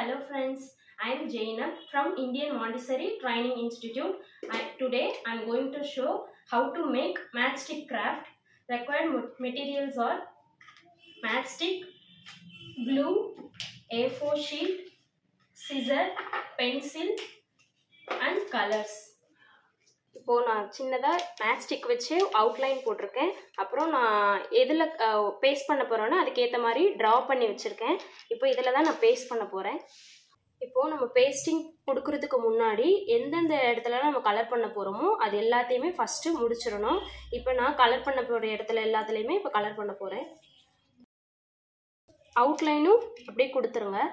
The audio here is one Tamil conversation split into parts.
Hello friends, I am Jaina from Indian Montessori Training Institute. I, today I am going to show how to make matchstick craft. Required ma- materials are matchstick, glue, A4 sheet, scissor, pencil and colors. இப்போ நான் சின்னதாக மேட்ச்ஸ்டிக் வச்சு அவுட்லைன் போட்டிருக்கேன் அப்புறம் நான் எதில் பேஸ்ட் பண்ண போகிறேன்னா அதுக்கேற்ற மாதிரி ட்ரா பண்ணி வச்சுருக்கேன் இப்போ இதில் தான் நான் பேஸ்ட் பண்ண போகிறேன் இப்போது நம்ம பேஸ்டிங் கொடுக்கறதுக்கு முன்னாடி எந்தெந்த இடத்துல நம்ம கலர் பண்ண போகிறோமோ அது எல்லாத்தையுமே ஃபஸ்ட்டு முடிச்சிடணும் இப்போ நான் கலர் பண்ண போகிற இடத்துல எல்லாத்துலேயுமே இப்போ கலர் பண்ண போகிறேன் அவுட்லைனும் அப்படியே கொடுத்துருங்க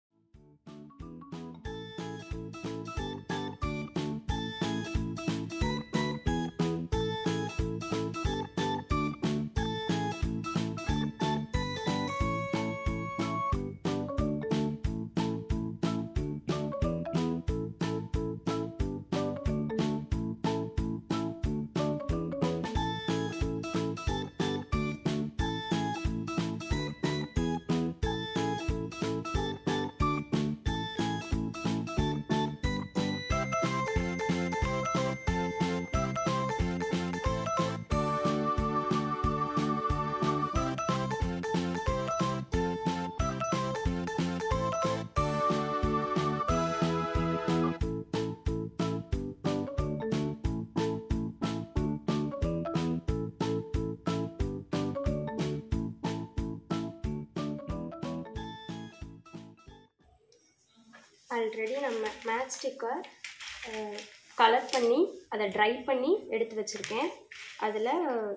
ஆல்ரெடி நம்ம மேட்ச் ஸ்டிக்கை கலர் பண்ணி அதை ட்ரை பண்ணி எடுத்து வச்சுருக்கேன் அதில்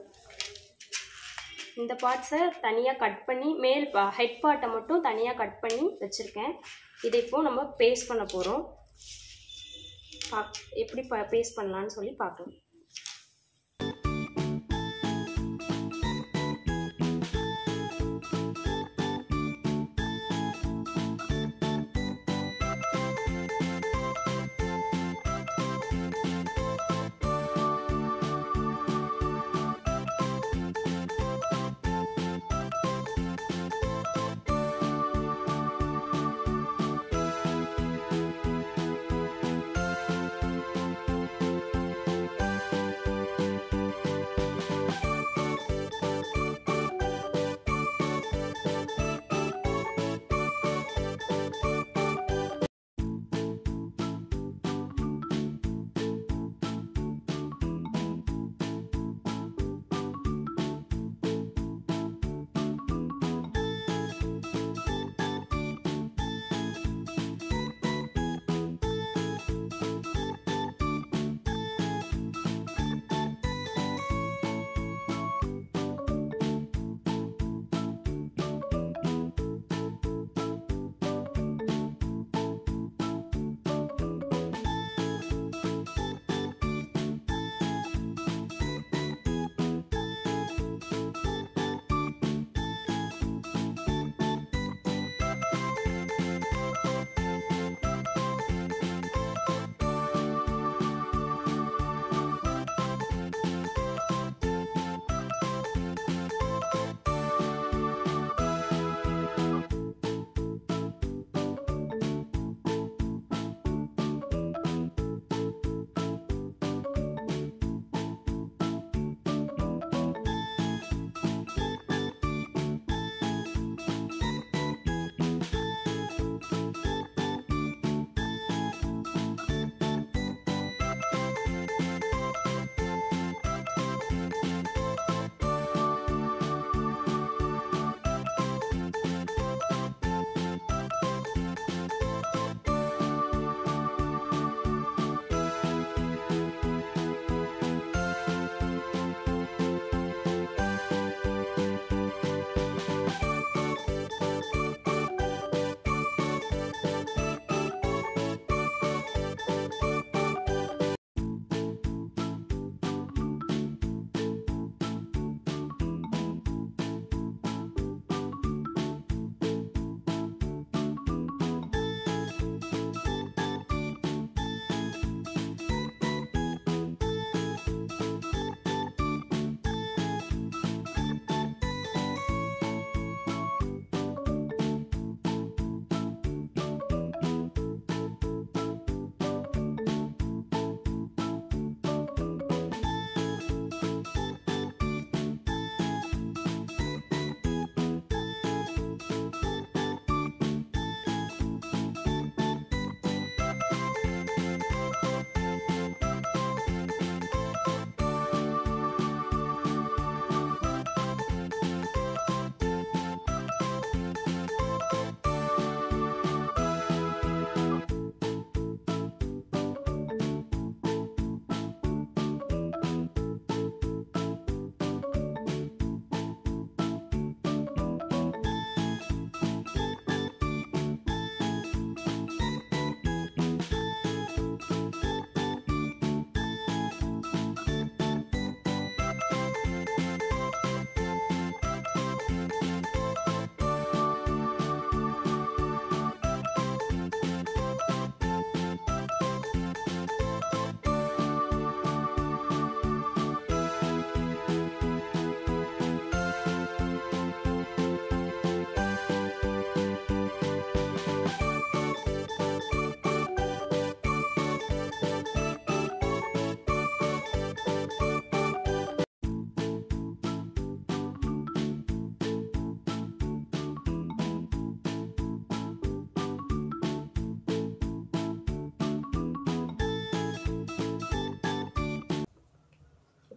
இந்த பார்ட்ஸை தனியாக கட் பண்ணி மேல் ஹெட் பார்ட்டை மட்டும் தனியாக கட் பண்ணி வச்சுருக்கேன் இதை இப்போது நம்ம பேஸ்ட் பண்ண போகிறோம் பாக் எப்படி ப பேஸ்ட் பண்ணலான்னு சொல்லி பார்க்கலாம்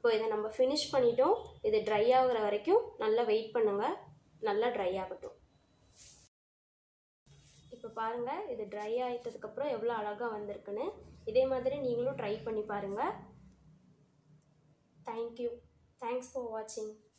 இப்போ இதை நம்ம ஃபினிஷ் பண்ணிட்டோம் இது ட்ரை ஆகுற வரைக்கும் நல்லா வெயிட் பண்ணுங்கள் நல்லா ட்ரை ஆகட்டும் இப்போ பாருங்கள் இது ட்ரை ஆகிட்டதுக்கப்புறம் எவ்வளோ அழகாக வந்திருக்குன்னு இதே மாதிரி நீங்களும் ட்ரை பண்ணி பாருங்கள் தேங்க்யூ தேங்க்ஸ் ஃபார் வாட்சிங்